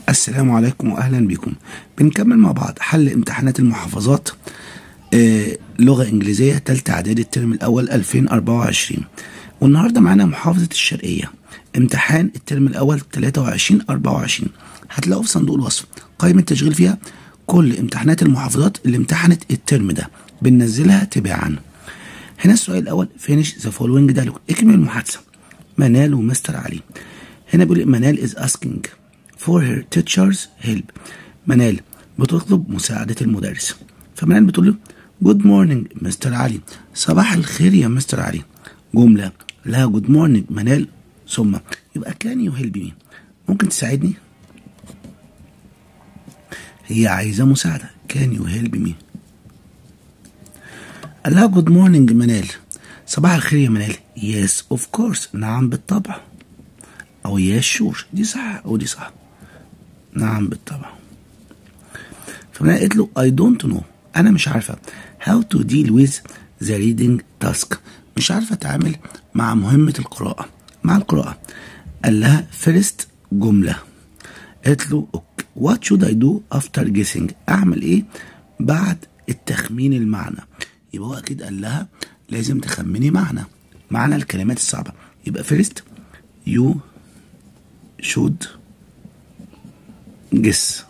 السلام عليكم واهلا بكم بنكمل مع بعض حل امتحانات المحافظات آه لغه انجليزيه ثالثه اعدادي الترم الاول 2024 والنهارده معانا محافظه الشرقيه امتحان الترم الاول 23 24 هتلاقوا في صندوق الوصف قائمه تشغيل فيها كل امتحانات المحافظات اللي امتحنت الترم ده بننزلها تباعا هنا السؤال الاول فينيش ذا فولوينج دايلوج اكمل المحادثه منال ومستر علي هنا بيقول منال is asking for her teacher's help منال بتطلب مساعدة المدرس فمنال بتقول له good morning مستر علي صباح الخير يا مستر علي جملة لها good morning منال ثم يبقى can you help me ممكن تساعدني هي عايزة مساعدة can you help me قال لها good morning منال صباح الخير يا منال yes of course نعم بالطبع أو yes sure دي صح أو دي صح نعم بالطبع فمنال قالت له I don't know أنا مش عارفة how to deal with the reading task مش عارفة أتعامل مع مهمة القراءة مع القراءة قال لها first جملة قالت له what should I do after guessing أعمل إيه بعد التخمين المعنى يبقى هو أكيد قال لها لازم تخمني معنى معنى الكلمات الصعبة يبقى first you should guess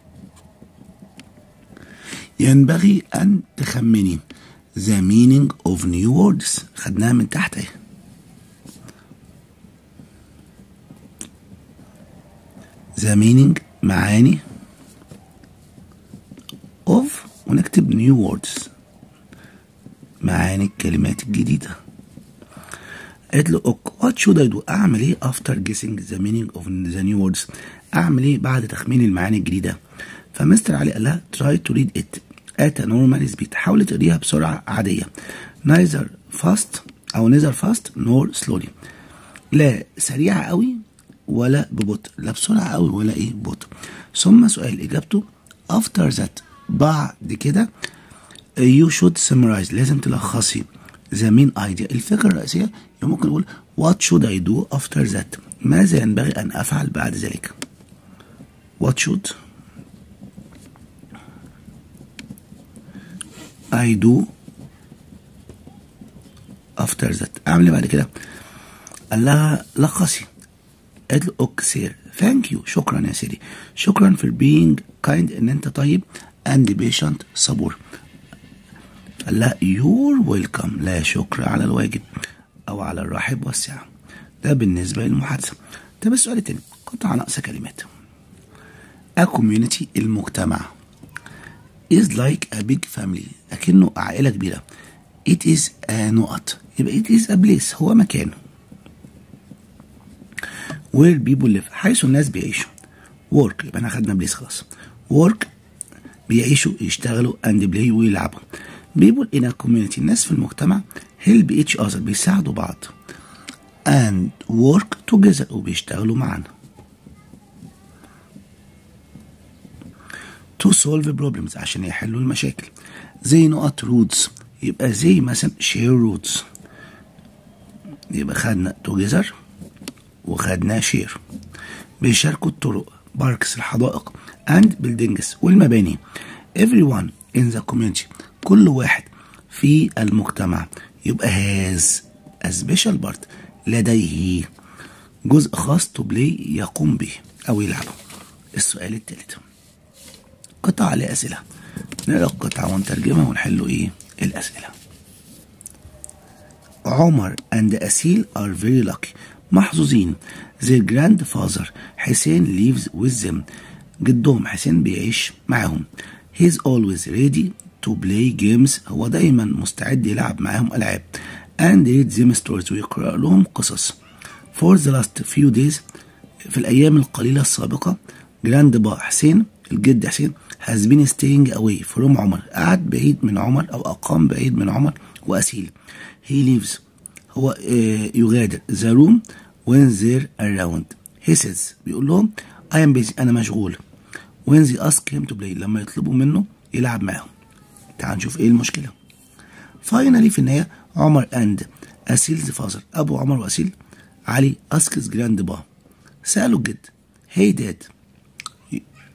ينبغي أن تخمني the meaning of new words خدناها من تحت اهي the meaning معاني of ونكتب new words معاني الكلمات الجديدة قالت له what should I do أعمل إيه after guessing the meaning of the new words أعمل إيه بعد تخمين المعاني الجديدة فمستر علي قال لها try to read it at a normal speed حاول تقريها بسرعة عادية neither fast أو neither fast nor slowly لا سريعة قوي ولا ببطء لا بسرعة قوي ولا إيه ببطء ثم سؤال إجابته after that بعد كده you should summarize لازم تلخصي the main idea الفكرة الرئيسية ممكن نقول what should I do after that ماذا ينبغي أن أفعل بعد ذلك what should I do after that أعمل إيه بعد كده قال لها لخصي قالت له اوكي سير ثانك يو شكرا يا سيدي شكرا for being kind ان انت طيب and patient صبور قال لها يور ويلكم لا شكر على الواجب او على الرحب والسعه ده بالنسبه للمحادثه طب السؤال التاني قطع نقص كلمات a community المجتمع is like a big family أكنه عائلة كبيرة it is a نقط يبقى it is a place هو مكان where people live حيث الناس بيعيشوا work يبقى احنا خدنا بليس خلاص work بيعيشوا يشتغلوا and play ويلعبوا people in a community الناس في المجتمع help each other بيساعدوا بعض and work together وبيشتغلوا معانا to solve problems عشان يحلوا المشاكل زي نقط roots يبقى زي مثلا share roots يبقى خدنا together وخدنا شير بيشاركوا الطرق باركس الحدائق and buildings والمباني everyone in the community كل واحد في المجتمع يبقى has a special part لديه جزء خاص to play يقوم به أو يلعبه السؤال الثالث قطع عليه أسئلة نقرأ القطعة ونترجمها ونحلوا إيه الأسئلة عمر and أسيل are very lucky محظوظين their grandfather حسين lives with them جدهم حسين بيعيش معاهم he's always ready to play games هو دايما مستعد يلعب معاهم ألعاب and read them stories ويقرأ لهم قصص for the last few days في الأيام القليلة السابقة grandpa حسين الجد حسين has been staying away from عمر قعد بعيد من عمر أو أقام بعيد من عمر وأسيل he lives هو يغادر the room when they're around he says بيقول لهم I am busy أنا مشغول when they ask him to play لما يطلبوا منه يلعب معاهم تعال نشوف إيه المشكلة finally في النهاية عمر and أسيل's father أبو عمر وأسيل علي asks grandpa سألوا الجد hey dad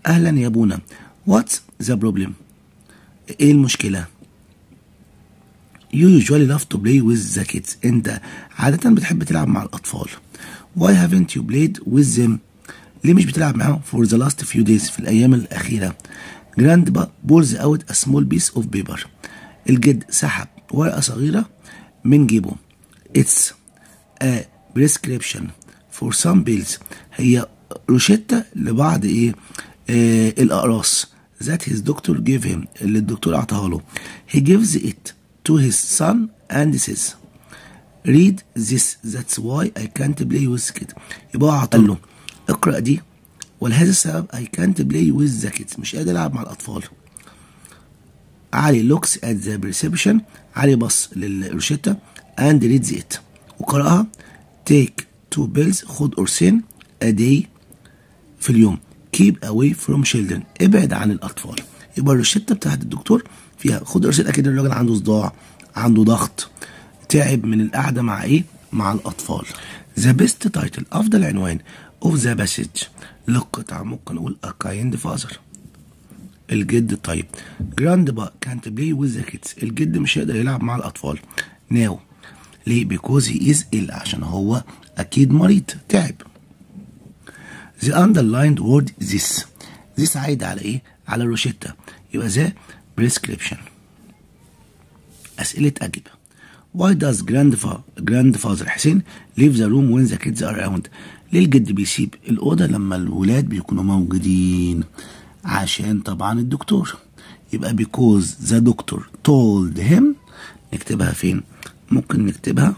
اهلا يا بونا what's the problem ايه المشكله You usually love to play with the kids. أنت عادة بتحب تلعب مع الأطفال. Why haven't you played with them? ليه مش بتلعب معاهم for the last few days في الأيام الأخيرة؟ Grandpa pulls out a small piece of paper. الجد سحب ورقة صغيرة من جيبه. It's a prescription for some pills. هي روشتة لبعض إيه؟ آه الأقراص that his doctor gave him اللي الدكتور أعطاها له. He gives it to his son and says read this that's why I can't play with kids يبقى هو عطل له اقرأ دي ولهذا السبب I can't play with the kids مش قادر ألعب مع الأطفال علي looks at the prescription علي بص للروشتة and reads it وقرأها take two pills خد قرصين a day في اليوم keep away from children ابعد عن الأطفال يبقى الروشتة بتاعت الدكتور فيها خد قرصين أكيد الراجل عنده صداع عنده ضغط تعب من القعدة مع إيه؟ مع الأطفال The best title أفضل عنوان of the passage للقطعة ممكن نقول a kind father الجد طيب grandpa can't play with the kids الجد مش هيقدر يلعب مع الأطفال now ليه because he is ill عشان هو أكيد مريض تعب the underlined word this this عايد على إيه على الروشتة يبقى the prescription أسئلة أجوبة Why does grandfather grandfather حسين leave the room when the kids are around ليه الجد بيسيب الأوضة لما الولاد بيكونوا موجودين عشان طبعا الدكتور يبقى because the doctor told him نكتبها فين ممكن نكتبها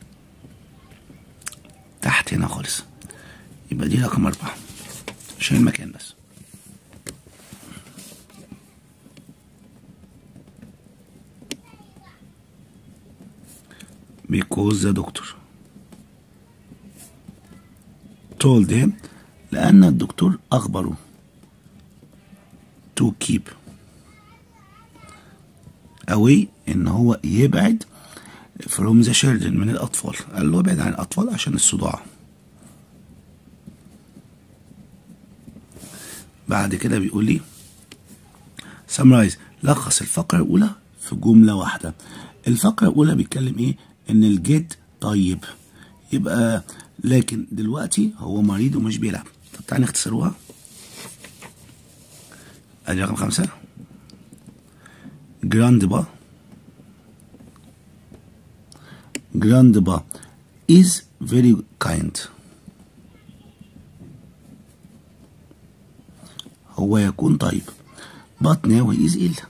تحت هنا خالص يبقى دي رقم أربعة عشان المكان بس because the doctor told him لأن الدكتور أخبره to keep away إن هو يبعد from the children من الأطفال قال له ابعد عن الأطفال عشان الصداع بعد كده بيقول لي summarize لخص الفقرة الأولى في جملة واحدة الفقرة الأولى بيتكلم إيه ان الجد طيب يبقى لكن دلوقتي هو مريض ومش بيلعب طب تعالى نختصروها ادي رقم خمسة جراند با جراند با is very kind هو يكون طيب but now he is ill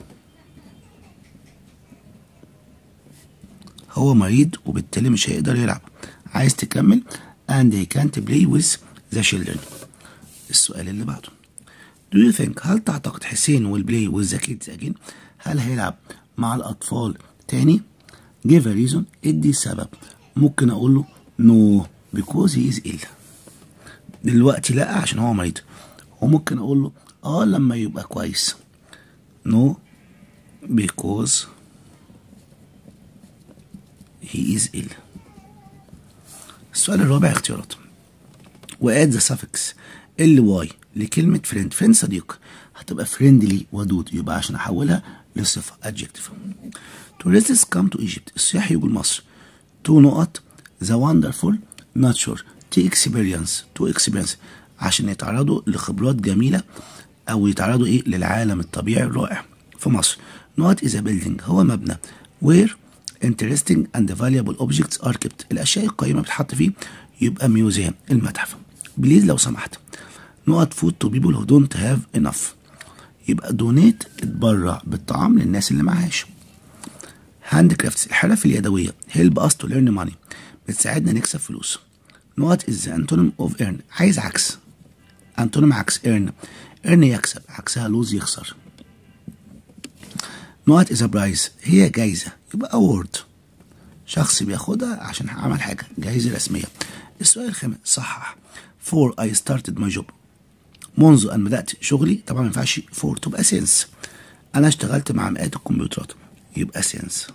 هو مريض وبالتالي مش هيقدر يلعب عايز تكمل and he can't play with the children السؤال اللي بعده Do you think هل تعتقد حسين will play with the kids again هل هيلعب مع الأطفال تاني give a reason ادي سبب ممكن أقول له no because he is ill دلوقتي لا عشان هو مريض وممكن أقول له اه لما يبقى كويس no because he is ill السؤال الرابع اختيارات واد ذا suffix ال واي لكلمة فريند فريند صديق هتبقى فريندلي ودود يبقى عشان احولها لصفة adjective tourists come to Egypt السياح يجوا لمصر to نقط the wonderful nature to experience to experience عشان يتعرضوا لخبرات جميلة أو يتعرضوا إيه للعالم الطبيعي الرائع في مصر نقط is a building هو مبنى where interesting and valuable objects are kept الأشياء القيمة بتحط فيه يبقى ميوزيوم المتحف بليز لو سمحت نقط food to people who don't have enough يبقى دونيت اتبرع بالطعام للناس اللي معهاش هاند كرافتس الحرف اليدوية help us to learn money بتساعدنا نكسب فلوس نقط is the antonym of earn عايز عكس antonym عكس earn earn يكسب عكسها lose يخسر نقط is a prize هي جايزة يبقى award شخص بياخدها عشان عمل حاجة جايزة رسمية السؤال الخامس صحح for I started my job منذ أن بدأت شغلي طبعا ما ينفعش for تبقى since أنا اشتغلت مع مئات الكمبيوترات يبقى since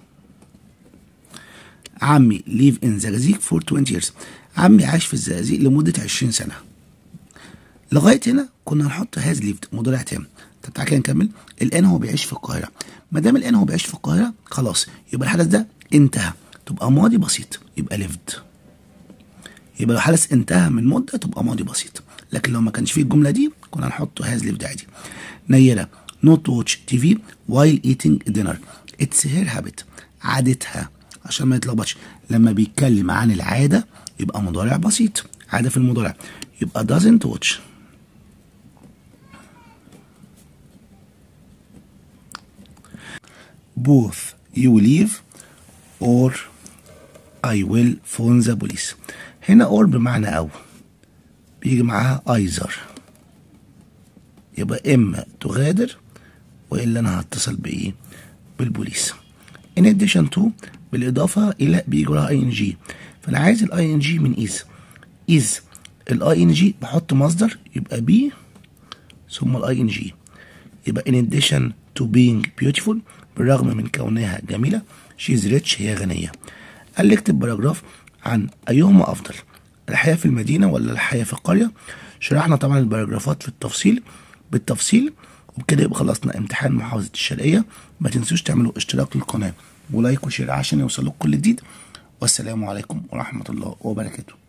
عمي live in زقازيق for 20 years عمي عاش في الزقازيق لمدة 20 سنة لغايه هنا كنا هنحط هاز ليفد مضارع تام طب تعالى كده نكمل الان هو بيعيش في القاهره ما دام الان هو بيعيش في القاهره خلاص يبقى الحدث ده انتهى تبقى ماضي بسيط يبقى ليفد يبقى لو حدث انتهى من مده تبقى ماضي بسيط لكن لو ما كانش فيه الجمله دي كنا هنحط هاز ليفد عادي نيره not watch TV while eating dinner it's her habit عادتها عشان ما يتلخبطش لما بيتكلم عن العادة يبقى مضارع بسيط عادة في المضارع يبقى doesn't watch both you leave or I will phone the police هنا or بمعنى أو بيجي معاها either يبقى إما تغادر وإلا أنا هتصل بإيه بالبوليس in addition to بالإضافة إلى بيجي وراها ing فأنا عايز ال ing من is is ال ing بحط مصدر يبقى be ثم ال ing يبقى in addition to being beautiful بالرغم من كونها جميلة she's rich هي غنية قال لي اكتب باراجراف عن أيهما أفضل الحياة في المدينة ولا الحياة في القرية شرحنا طبعا الباراجرافات في التفصيل بالتفصيل وبكده يبقى خلصنا امتحان محافظة الشرقية ما تنسوش تعملوا اشتراك للقناة ولايك وشير عشان يوصلوك كل جديد والسلام عليكم ورحمة الله وبركاته